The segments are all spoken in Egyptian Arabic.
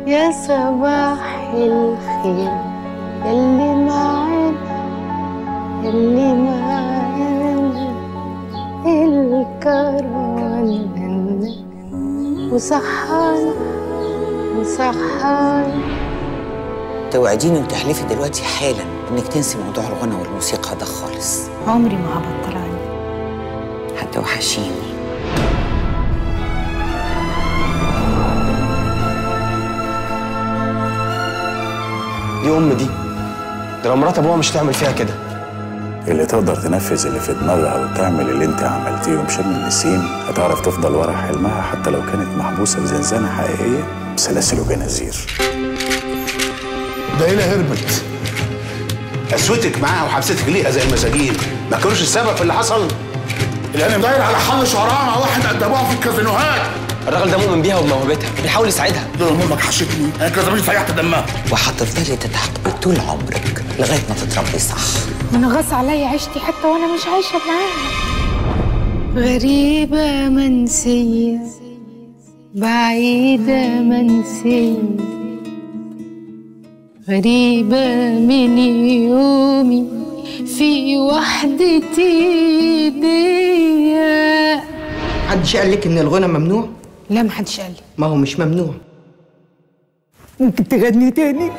يا صباح الخير يلي معانا يلي معانا الكرم وصحانا وصحانا توعديني وتحلفي دلوقتي حالا انك تنسي موضوع الغنى والموسيقى ده خالص عمري ما هبطل عني هتوحشيني دي ام دي ده لو مرات ابوها مش هتعمل فيها كده اللي تقدر تنفذ اللي في دماغها وتعمل اللي انت عملتيه يوم شم النسيم هتعرف تفضل ورا حلمها حتى لو كانت محبوسه في زنزانه حقيقيه بسلاسل وجنازير ده هنا هربت قسوتك معاها وحبستك ليها زي المساجين ما كانوش السبب في اللي حصل اللي انا داير على حل شعراء مع واحد قدموها في الكازينوهات الراجل ده مؤمن بيها وبموهبتها بيحاول يساعدها دول امك حشتني انا كده زمان سيحت دمها وهتفضلي تتعاقبي طول عمرك لغايه ما تتربي صح من غص عليا عيشتي حتى وانا مش عايشه معاها غريبة منسية بعيدة منسية غريبة من يومي في وحدتي دي محدش قال لك ان الغنى ممنوع لا محدش قال لي ما هو مش ممنوع ممكن تغني تاني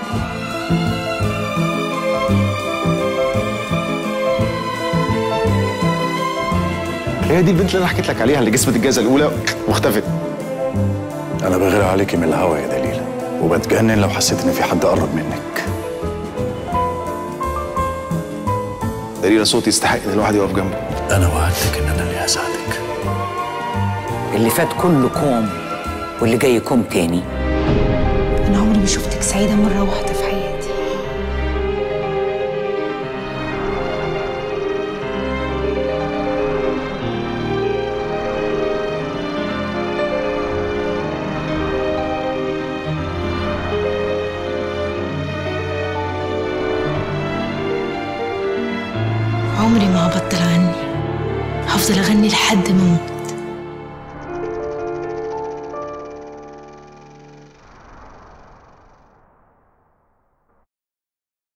هي دي البنت اللي انا حكيت لك عليها اللي كسبت الجائزه الاولى واختفت انا بغير عليكي من الهوا يا دليله وبتجنن لو حسيت ان في حد قرب منك دليل صوتي يستحق ان الواحد يقف جنبه انا وعدتك ان انا اللي هساعدك اللي فات كله كوم واللي جاي كوم تاني انا عمري ما شفتك سعيدة مرة واحدة في حياتي عمري ما هبطل عني هفضل اغني لحد ما اموت